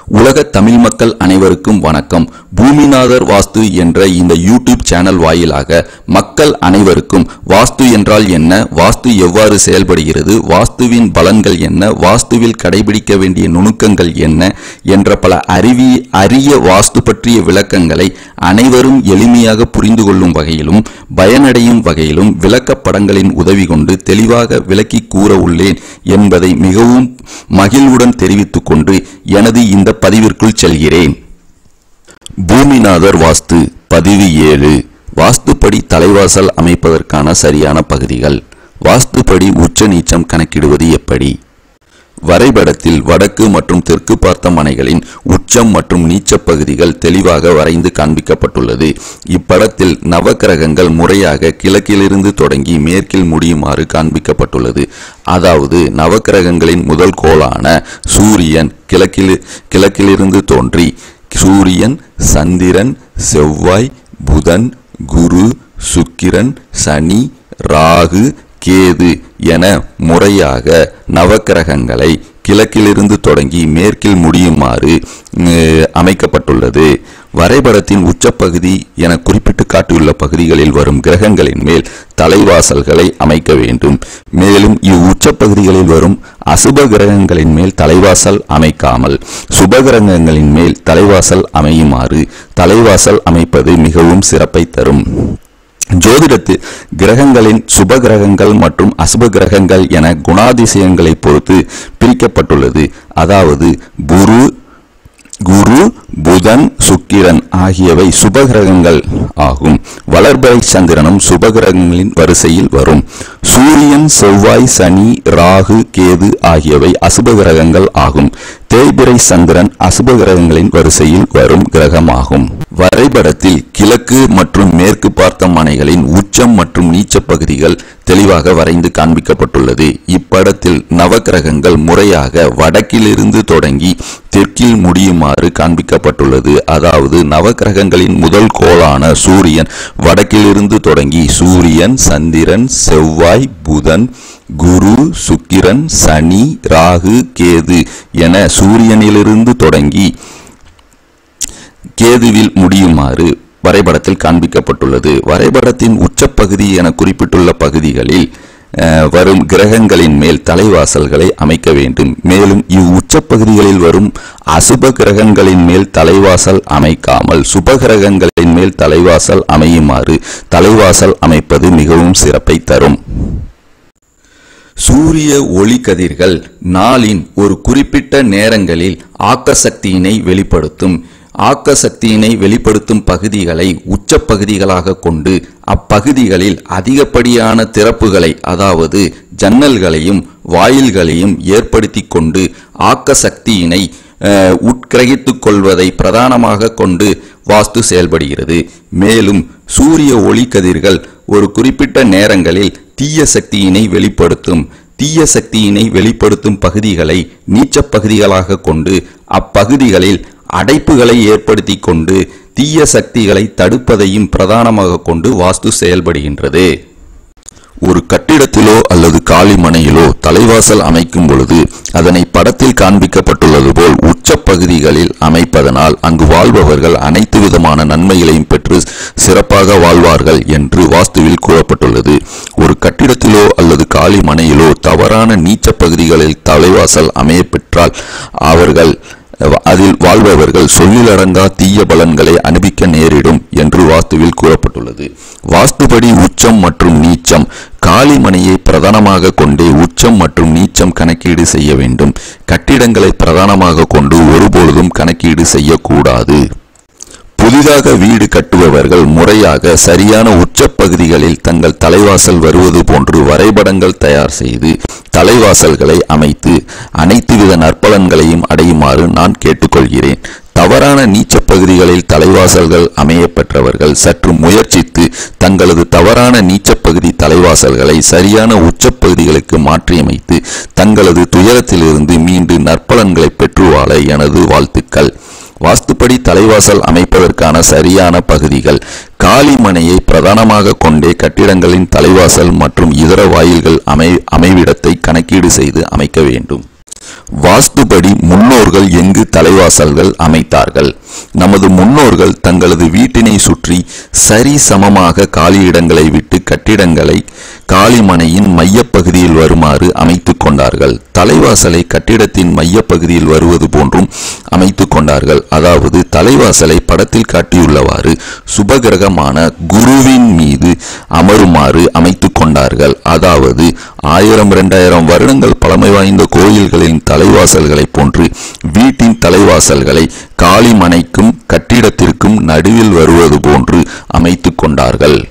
உலக தமிழ் மக்கள் அனைவருக்கும் வணக்கம் பூமிநாதர் வாஸ்து என்ற இந்த யூடியூப் சேனல் வாயிலாக மக்கள் அனைவருக்கும் வாஸ்து என்றால் என்ன வாஸ்து எவ்வாறு செயல்படுகிறது வாஸ்துவின் பலன்கள் என்ன வாஸ்துவில் கடைபிடிக்க வேண்டிய நுணுக்கங்கள் என்ன என்ற பல அறிவி அரிய வாஸ்து பற்றிய விளக்கங்களை அனைவரும் எளிமையாக புரிந்து கொள்ளும் வகையிலும் பயனடையும் வகையிலும் விளக்கப்படங்களின் உதவி கொண்டு தெளிவாக விளக்கி கூற உள்ளேன் என்பதை மிகவும் மகிழ்வுடன் தெரிவித்துக் கொண்டு எனது இந்த பதிவிற்குள் செல்கிறேன் பூமிநாதர் வாஸ்து பதிவு ஏழு வாஸ்துப்படி தலைவாசல் அமைப்பதற்கான சரியான பகுதிகள் வாஸ்துப்படி உச்ச நீச்சம் கணக்கிடுவது எப்படி வரைபடத்தில் வடக்கு மற்றும் தெற்கு பார்த்த மனைகளின் உச்சம் மற்றும் நீச்சப் பகுதிகள் தெளிவாக வரைந்து காண்பிக்கப்பட்டுள்ளது இப்படத்தில் நவக்கிரகங்கள் முறையாக கிழக்கிலிருந்து தொடங்கி மேற்கில் முடியுமாறு காண்பிக்கப்பட்டுள்ளது அதாவது நவக்கிரகங்களின் முதல் கோளான சூரியன் கிழக்கில் கிழக்கிலிருந்து தோன்றி சூரியன் சந்திரன் செவ்வாய் புதன் குரு சுக்கிரன் சனி ராகு கேது என முறையாக நவக்கிரகங்களை கிழக்கிலிருந்து தொடங்கி மேற்கில் முடியுமாறு அஹ், அமைக்கப்பட்டுள்ளது வரைபடத்தின் உச்சப்பகுதி என குறிப்பிட்டு காட்டியுள்ள பகுதிகளில் வரும் கிரகங்களின் மேல் தலைவாசல்களை அமைக்க வேண்டும் மேலும் இவ்வுச்சப்பகுதிகளில் வரும் அசுப கிரகங்களின் மேல் தலைவாசல் அமைக்காமல் சுபகிரகங்களின் மேல் தலைவாசல் அமையுமாறு தலைவாசல் அமைப்பது மிகவும் சிறப்பை தரும் ஜோதிடத்தில் கிரகங்களின் சுப கிரகங்கள் மற்றும் அசுப கிரகங்கள் என குணாதிசயங்களை பொறுத்து பிரிக்கப்பட்டுள்ளது அதாவது குரு குரு புதன் சுக்கிரன் ஆகியவை சுபகிரகங்கள் ஆகும் வளர்பிறை சந்திரனும் சுபகிரகங்களின் வரிசையில் வரும் சூரியன் செவ்வாய் சனி ராகு கேது ஆகியவை அசுப கிரகங்கள் ஆகும் தேய்பிறை சந்திரன் அசுப கிரகங்களின் வரிசையில் வரும் கிரகமாகும் வரைபடத்தில் கிழக்கு மற்றும் மேற்கு பார்த்த மனைகளின் உச்சம் மற்றும் நீச்சப் பகுதிகள் தெளிவாக வரைந்து காண்பிக்கப்பட்டுள்ளது இப்படத்தில் நவக்கிரகங்கள் முறையாக வடக்கிலிருந்து தொடங்கி தெற்கில் முடியுமாறு காண்பிக்கப்பட்டுள்ளது அதாவது நவக்கிரகங்களின் முதல் கோளான சூரியன் வடக்கிலிருந்து தொடங்கி சூரியன் சந்திரன் செவ்வாய் புதன் குரு சுக்கிரன் சனி ராகு கேது என சூரியனிலிருந்து தொடங்கி கேதுவில் முடியுமாறு வரைபடத்தில் காண்பிக்கப்பட்டுள்ளது வரைபடத்தின் உச்சப்பகுதி என குறிப்பிட்டுள்ள பகுதிகளில் அஹ், வரும் கிரகங்களின் மேல் தலைவாசல்களை அமைக்க வேண்டும் மேலும் இவ்வுச்சப்பகுதிகளில் வரும் அசுப கிரகங்களின் மேல் தலைவாசல் அமைக்காமல் சுப கிரகங்களின் மேல் தலைவாசல் அமையுமாறு தலைவாசல் அமைப்பது மிகவும் சிறப்பை தரும் சூரிய ஒளி கதிர்கள் நாளின் ஒரு குறிப்பிட்ட நேரங்களில் ஆக்க சக்தியினை வெளிப்படுத்தும் ஆக்க சக்தியினை வெளிப்படுத்தும் பகுதிகளை உச்ச பகுதிகளாக கொண்டு அப்பகுதிகளில் அதிகப்படியான திறப்புகளை அதாவது ஜன்னல்களையும் வாயில்களையும் ஏற்படுத்தி கொண்டு ஆக்க சக்தியினை அஹ், உட்கிரகித்துக் கொள்வதை பிரதானமாக கொண்டு வாஸ்து செயல்படுகிறது மேலும் சூரிய ஒளி கதிர்கள் ஒரு குறிப்பிட்ட நேரங்களில் தீய சக்தியினை வெளிப்படுத்தும் தீய சக்தியினை வெளிப்படுத்தும் பகுதிகளை நீச்சப் பகுதிகளாக கொண்டு அப்பகுதிகளில் அடைப்புகளை ஏற்படுத்தி கொண்டு தீய சக்திகளை தடுப்பதையும் பிரதானமாக கொண்டு வாஸ்து செயல்படுகின்றது ஒரு கட்டிடத்திலோ அல்லது காலிமனையிலோ தலைவாசல் அமைக்கும் பொழுது அதனை படத்தில் காண்பிக்கப்பட்டுள்ளது போல் உச்சப் பகுதிகளில் அமைப்பதனால் அங்கு வாழ்பவர்கள் அனைத்து விதமான நன்மைகளையும் பெற்று சிறப்பாக வாழ்வார்கள் என்று வாஸ்துவில் கூறப்பட்டுள்ளது ஒரு கட்டிடத்திலோ அல்லது காலிமனையிலோ தவறான நீச்சப் பகுதிகளில் தலைவாசல் அமைய பெற்றால் அவர்கள் அதில் வாழ்பவர்கள் சொல்லிலடங்கா தீய பலன்களை அனுபவிக்க நேரிடும் என்று வாஸ்துவில் கூறப்பட்டுள்ளது வாஸ்துபடி உச்சம் மற்றும் நீச்சம் காளிமனையை பிரதானமாக கொண்டே உச்சம் மற்றும் நீச்சம் கணக்கீடு செய்ய வேண்டும் கட்டிடங்களை பிரதானமாக கொண்டு ஒருபொழுதும் கணக்கீடு செய்யக்கூடாது புதிதாக வீடு கட்டுபவர்கள் முறையாக சரியான உச்சப்பகுதிகளில் தங்கள் தலைவாசல் வருவது போன்று வரைபடங்கள் தயார் செய்து தலைவாசல்களை அமைத்து அனைத்து வித நற்பலன்களையும் அடையுமாறு நான் கேட்டுக்கொள்கிறேன் தவறான நீச்சப் பகுதிகளில் தலைவாசல்கள் அமைய பெற்றவர்கள் சற்று முயற்சித்து தங்களது தவறான நீச்சப்பகுதி தலைவாசல்களை சரியான உச்சப்பகுதிகளுக்கு மாற்றியமைத்து தங்களது துயரத்திலிருந்து மீண்டு நற்பலன்களை பெற்று வாழ எனது வாழ்த்துக்கள் வாஸ்துப்படி தலைவாசல் அமைப்பதற்கான சரியான பகுதிகள் காலிமனையை பிரதானமாக கொண்டே கட்டிடங்களின் தலைவாசல் மற்றும் இதர வாயில்கள் அமை அமைவிடத்தை கணக்கீடு செய்து அமைக்க வேண்டும் வாஸ்துபடி முன்னோர்கள் எங்கு தலைவாசல்கள் அமைத்தார்கள் நமது முன்னோர்கள் தங்களது வீட்டினை சுற்றி சரி சமமாக காலி இடங்களை விட்டு கட்டிடங்களை காலிமனையின் மையப்பகுதியில் வருமாறு அமைத்துக் கொண்டார்கள் தலைவாசலை கட்டிடத்தின் மையப்பகுதியில் வருவது போன்றும் அமைத்துக் கொண்டார்கள் அதாவது தலைவாசலை படத்தில் காட்டியுள்ளவாறு சுபகிரகமான குருவின் மீது அமருமாறு அமைத்துக் கொண்டார்கள் அதாவது ஆயிரம் இரண்டாயிரம் வருடங்கள் பழமை வாய்ந்த கோயில்களின் தலைவாசல்களைப் போன்று வீட்டின் தலைவாசல்களை காளிமனைக்கும் கட்டிடத்திற்கும் நடுவில் வருவது போன்று அமைத்துக் கொண்டார்கள்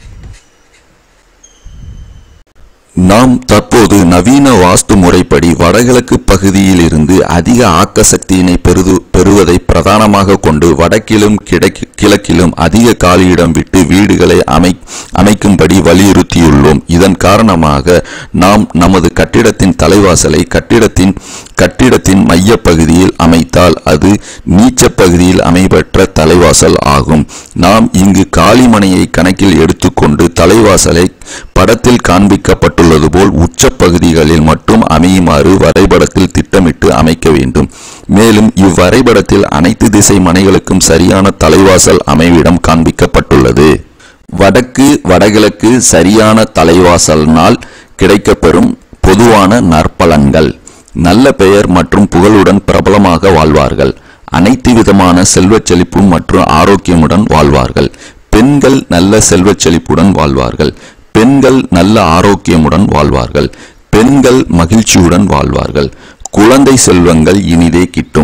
நாம் தற்போது நவீன வாஸ்து முறைப்படி வடகிழக்கு பகுதியில் இருந்து அதிக ஆக்க சக்தியினை பெறுது பெறுவதை பிரதானமாக கொண்டு வடக்கிலும் கிழக்கு கிழக்கிலும் அதிக காலியிடம் விட்டு வீடுகளை அமை அமைக்கும்படி வலியுறுத்தியுள்ளோம் இதன் காரணமாக நாம் நமது கட்டிடத்தின் தலைவாசலை கட்டிடத்தின் கட்டிடத்தின் மையப்பகுதியில் அமைத்தால் அது நீச்ச பகுதியில் அமைபெற்ற தலைவாசல் ஆகும் நாம் இங்கு காளிமனையை கணக்கில் எடுத்துக்கொண்டு தலைவாசலை படத்தில் காண்பிக்கப்பட்டுள்ளது போல் உச்ச பகுதிகளில் மட்டும் அமையுமாறு வரைபடத்தில் திட்டமிட்டு அமைக்க வேண்டும் மேலும் இவ்வரைபடத்தில் அனைத்து திசை மனைகளுக்கும் சரியான தலைவாசல் அமைவிடம் காண்பிக்கப்பட்டுள்ளது வடக்கு வடகிழக்கு சரியான தலைவாசலினால் கிடைக்கப்பெறும் பொதுவான நற்பலன்கள் நல்ல பெயர் மற்றும் புகழுடன் பிரபலமாக வாழ்வார்கள் அனைத்து விதமான செல்வச் செழிப்பு மற்றும் ஆரோக்கியமுடன் வாழ்வார்கள் பெண்கள் நல்ல செல்வச் செழிப்புடன் வாழ்வார்கள் பெண்கள் நல்ல ஆரோக்கியமுடன் வாழ்வார்கள் பெண்கள் மகிழ்ச்சியுடன் வாழ்வார்கள் குழந்தை செல்வங்கள் இனிதே கிட்டும்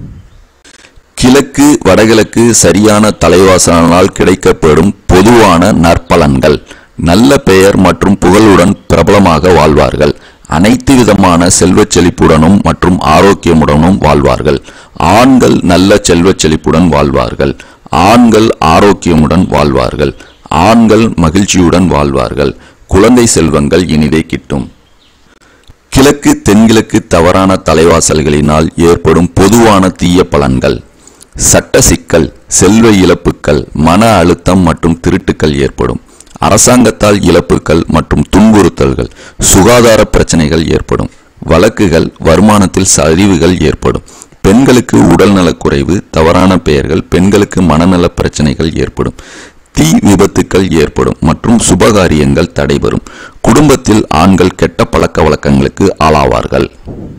கிழக்கு வடகிழக்கு சரியான தலைவாசனால் கிடைக்கப்பெறும் பொதுவான நற்பலன்கள் நல்ல பெயர் மற்றும் புகழுடன் பிரபலமாக வாழ்வார்கள் அனைத்து விதமான செல்வச் செழிப்புடனும் மற்றும் ஆரோக்கியமுடனும் வாழ்வார்கள் ஆண்கள் நல்ல செல்வச் செழிப்புடன் வாழ்வார்கள் ஆண்கள் ஆரோக்கியமுடன் வாழ்வார்கள் ஆண்கள் மகிழ்ச்சியுடன் வாழ்வார்கள் குழந்தை செல்வங்கள் இனிதே கிட்டும் கிழக்கு தென்கிழக்கு தவறான தலைவாசல்களினால் ஏற்படும் பொதுவான தீய பலன்கள் சட்ட சிக்கல் செல்வ இழப்புக்கள் மன அழுத்தம் மற்றும் திருட்டுக்கள் ஏற்படும் அரசாங்கத்தால் இழப்புகள் மற்றும் துன்புறுத்தல்கள் சுகாதார பிரச்சனைகள் ஏற்படும் வழக்குகள் வருமானத்தில் சரிவுகள் ஏற்படும் பெண்களுக்கு உடல்நலக்குறைவு தவறான பெயர்கள் பெண்களுக்கு மனநல பிரச்சனைகள் ஏற்படும் தீ விபத்துக்கள் ஏற்படும் மற்றும் சுபகாரியங்கள் தடைபெறும் குடும்பத்தில் ஆண்கள் கெட்ட பழக்க வழக்கங்களுக்கு ஆளாவார்கள்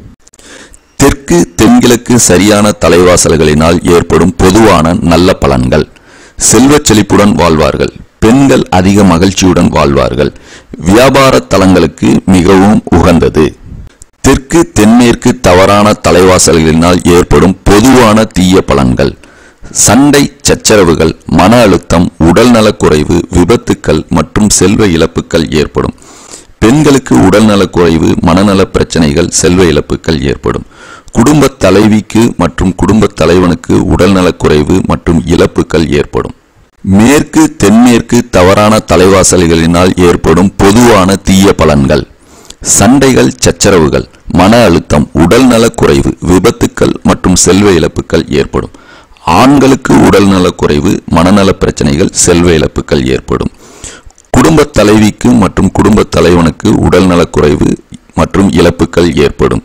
தெற்கு தென்கிழக்கு சரியான தலைவாசல்களினால் ஏற்படும் பொதுவான நல்ல பலன்கள் செல்வச் செழிப்புடன் வாழ்வார்கள் பெண்கள் அதிக மகிழ்ச்சியுடன் வாழ்வார்கள் வியாபார தலங்களுக்கு மிகவும் உகந்தது தெற்கு தென்மேற்கு தவறான தலைவாசல்களினால் ஏற்படும் பொதுவான தீய பலன்கள் சண்டை சச்சரவுகள் மன அழுத்தம் உடல்நலக்குறைவு விபத்துக்கள் மற்றும் செல்வ இழப்புகள் ஏற்படும் பெண்களுக்கு உடல்நலக்குறைவு மனநல பிரச்சனைகள் செல்வ இழப்புகள் ஏற்படும் குடும்ப தலைவிக்கு மற்றும் குடும்ப தலைவனுக்கு உடல்நலக்குறைவு மற்றும் இழப்புகள் ஏற்படும் மேற்கு தென்மேற்கு தவறான தலைவாசல்களினால் ஏற்படும் பொதுவான தீய பலன்கள் சண்டைகள் சச்சரவுகள் மன அழுத்தம் உடல்நலக்குறைவு விபத்துக்கள் மற்றும் செல்வ இழப்புகள் ஏற்படும் ஆண்களுக்கு உடல்நலக்குறைவு மனநல பிரச்சனைகள் செல்வ இழப்புகள் ஏற்படும் குடும்ப தலைவிக்கு மற்றும் குடும்ப தலைவனுக்கு உடல்நலக்குறைவு மற்றும் இழப்புகள் ஏற்படும்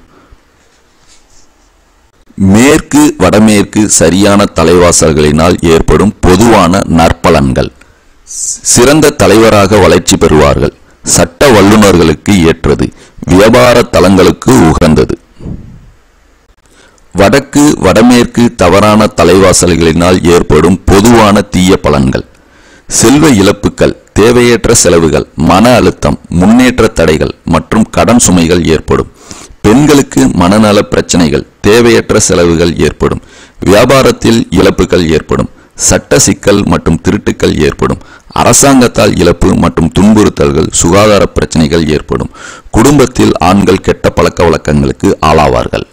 மேற்கு வடமேற்கு சரியான தலைவாசல்களினால் ஏற்படும் பொதுவான நற்பலன்கள் சிறந்த தலைவராக வளர்ச்சி பெறுவார்கள் சட்ட வல்லுநர்களுக்கு ஏற்றது வியாபார தலங்களுக்கு உகந்தது வடக்கு வடமேற்கு தவறான தலைவாசல்களினால் ஏற்படும் பொதுவான தீய பலன்கள் செல்வ இழப்புக்கள் தேவையற்ற செலவுகள் மன அழுத்தம் முன்னேற்ற தடைகள் மற்றும் கடன் சுமைகள் ஏற்படும் பெண்களுக்கு மனநல பிரச்சனைகள் தேவையற்ற செலவுகள் ஏற்படும் வியாபாரத்தில் இழப்புகள் ஏற்படும் சட்ட சிக்கல் மற்றும் திருட்டுக்கள் ஏற்படும் அரசாங்கத்தால் இழப்பு மற்றும் துன்புறுத்தல்கள் சுகாதார பிரச்சனைகள் ஏற்படும் குடும்பத்தில் ஆண்கள் கெட்ட பழக்க வழக்கங்களுக்கு ஆளாவார்கள்